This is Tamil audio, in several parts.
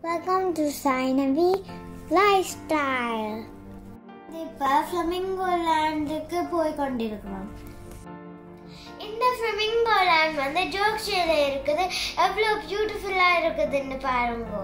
Welcome to Sinavi Lifestyle. இப்போ ஃப்ளமிங்கோ லேண்டுக்கு போய் கொண்டிருக்கிறோம் இந்த ஃப்ளமிங்கோ லேண்ட் வந்து ஜோக்ஷியில் இருக்குது எவ்வளோ பியூட்டிஃபுல்லாக இருக்குதுன்னு பாருங்க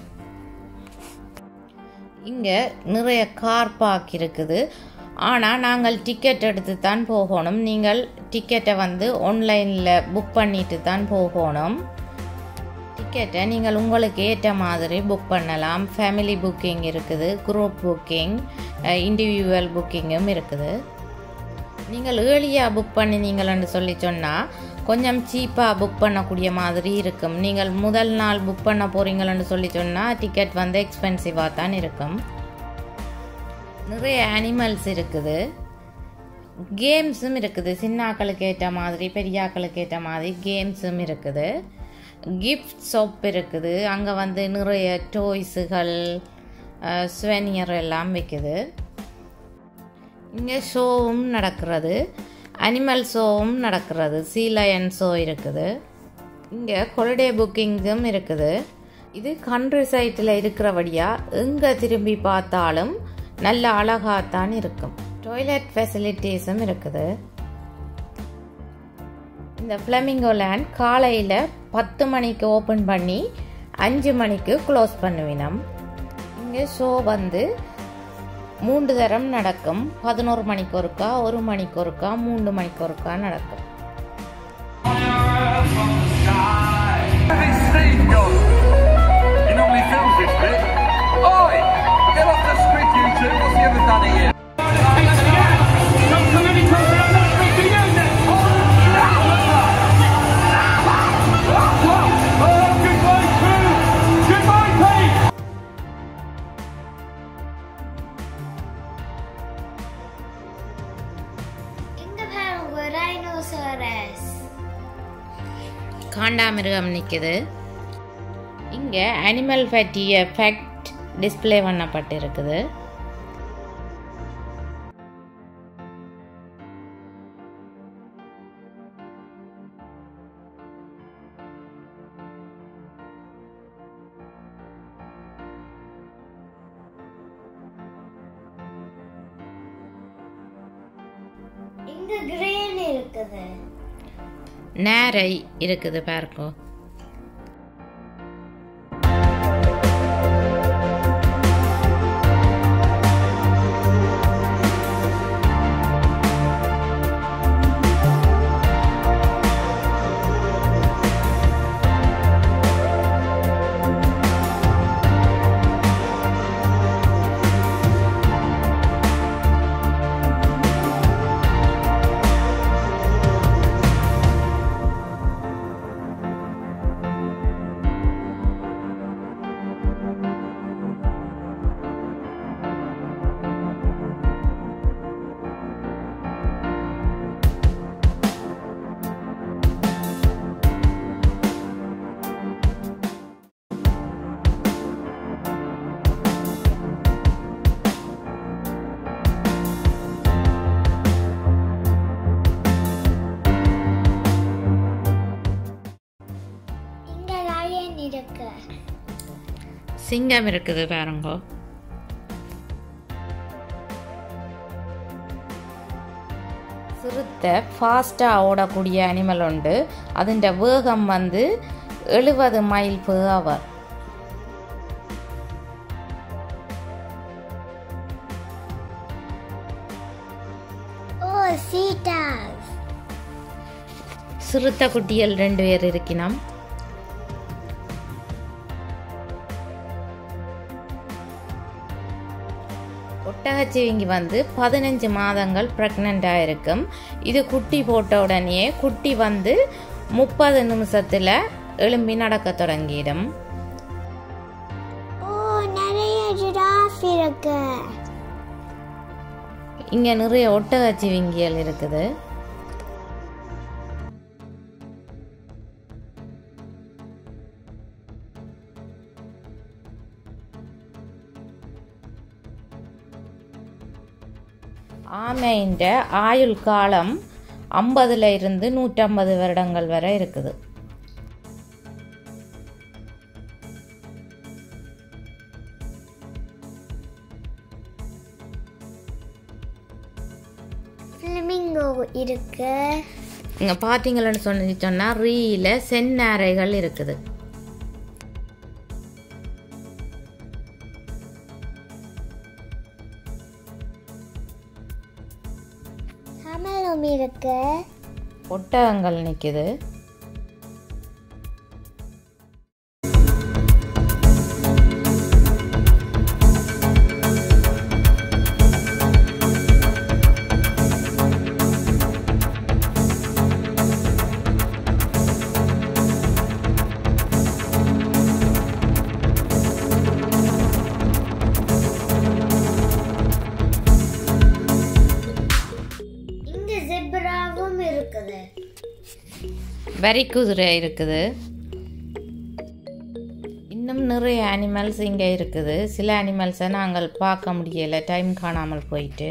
இங்கே நிறைய கார் பார்க் இருக்குது ஆனால் நாங்கள் டிக்கெட் எடுத்து தான் போகணும் நீங்கள் டிக்கெட்டை வந்து ஆன்லைனில் புக் பண்ணிட்டு தான் போகணும் டிக்கெட்டை நீங்கள் உங்களுக்கு ஏற்ற மாதிரி புக் பண்ணலாம் ஃபேமிலி புக்கிங் இருக்குது குரூப் புக்கிங் இண்டிவிஜுவல் புக்கிங்கும் இருக்குது நீங்கள் ஏர்லியாக புக் பண்ணினீங்கள்னு சொல்லி சொன்னால் கொஞ்சம் சீப்பாக புக் பண்ணக்கூடிய மாதிரி இருக்கும் நீங்கள் முதல் நாள் புக் பண்ண போகிறீங்களன்னு சொல்லி சொன்னால் டிக்கெட் வந்து எக்ஸ்பென்சிவாக தான் இருக்கும் நிறைய அனிமல்ஸ் இருக்குது கேம்ஸும் இருக்குது சின்னாக்களுக்கு ஏற்ற மாதிரி பெரியாக்களுக்கு ஏற்ற மாதிரி கேம்ஸும் இருக்குது கிஃப்ட் ஷாப் இருக்குது அங்கே வந்து நிறைய டாய்ஸுகள் ஸ்வெனியர் எல்லாம் விற்குது இங்கே ஷோவும் நடக்கிறது அனிமல் ஷோவும் நடக்கிறது சீலயன் ஷோ இருக்குது இங்கே ஹாலிடே புக்கிங்ஸும் இருக்குது இது கண்ட்ரி சைட்டில் இருக்கிறபடியாக எங்கே திரும்பி பார்த்தாலும் நல்ல அழகாகத்தான் இருக்கும் டாய்லெட் ஃபெசிலிட்டிஸும் இருக்குது இந்த ஃப்ளமிங்கோ லேண்ட் காலையில் பத்து மணிக்கு ஓப்பன் பண்ணி அஞ்சு மணிக்கு க்ளோஸ் பண்ணுவினோம் இங்கே ஷோ வந்து மூன்று தரம் நடக்கும் பதினோரு மணிக்கு ஒருக்கா ஒரு மணிக்கு ஒருக்கா மூன்று மணிக்கு ஒருக்கா நடக்கும் Hey, Steve gone. He normally films this bit. Oi! Get off the street, you two. What's he ever done here? இங்கே பாருங்க ரைனோசரஸ் காண்டாமிருகம் நிற்குது இங்கே அனிமல் பற்றிய ஃபேக்ட் டிஸ்ப்ளே பண்ணப்பட்டிருக்குது இங்கே கிரேன் இருக்குது நேரை இருக்குது பாருங்க இங்கே லயன் இருக்கு சிங்கம் இருக்குது பாருங்க சிறுத்தை ஃபாஸ்ட்டாக ஓடக்கூடிய அனிமல் உண்டு അതിൻ്റെ வேகம் வந்து எழுபது மைல் per hour ஓ சீட்டாஸ் சிறுத்தை குட்டிகள் ரெண்டு பேர் இருக்கினோம் ஒட்டகச்சிவிங்கி வந்து பதினஞ்சு மாதங்கள் ப்ரெக்னெண்ட்டாக இருக்கும் இது குட்டி போட்ட உடனே குட்டி வந்து முப்பது நிமிஷத்தில் எழும்பி நடக்க தொடங்கிடும் ஓ நிறைய ஜிராஃப் இருக்கு இங்கே நிறைய ஒட்டகச்சிவிங்கிகள் இருக்குது ஆமைன்ற ஆயுள் காலம் ஐம்பதுல இருந்து நூற்றம்பது வருடங்கள் வரை இருக்குது ஃபிளமிங்கோ இருக்கு இங்கே பார்த்தீங்களன்னு சொல்லி சொன்னால் ரீல செந்நாரைகள் இருக்குது கமலம் இருக்கு ஒட்டகங்கள் நிற்குது இங்க ஜெப்ராவும் இருக்குது வரி குதிரை இருக்குது இன்னும் நிறைய அனிமல்ஸ் இங்கே இருக்குது சில அனிமல்ஸை நாங்கள் பார்க்க முடியலை டைம் காணாமல் போயிட்டு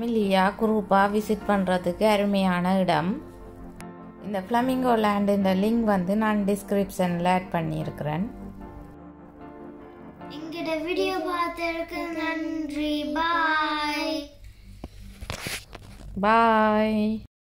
ஃபேமிலியாக குரூப்பாக விசிட் பண்ணுறதுக்கு அருமையான இடம் இந்த ஃப்ளமிங்கோ லேண்ட் இந்த லிங்க் வந்து நான் டிஸ்கிரிப்ஷனில் ஆட் பண்ணியிருக்கிறேன் எங்கிட்ட வீடியோ பார்த்ததுக்கு நன்றி பாய் பாய்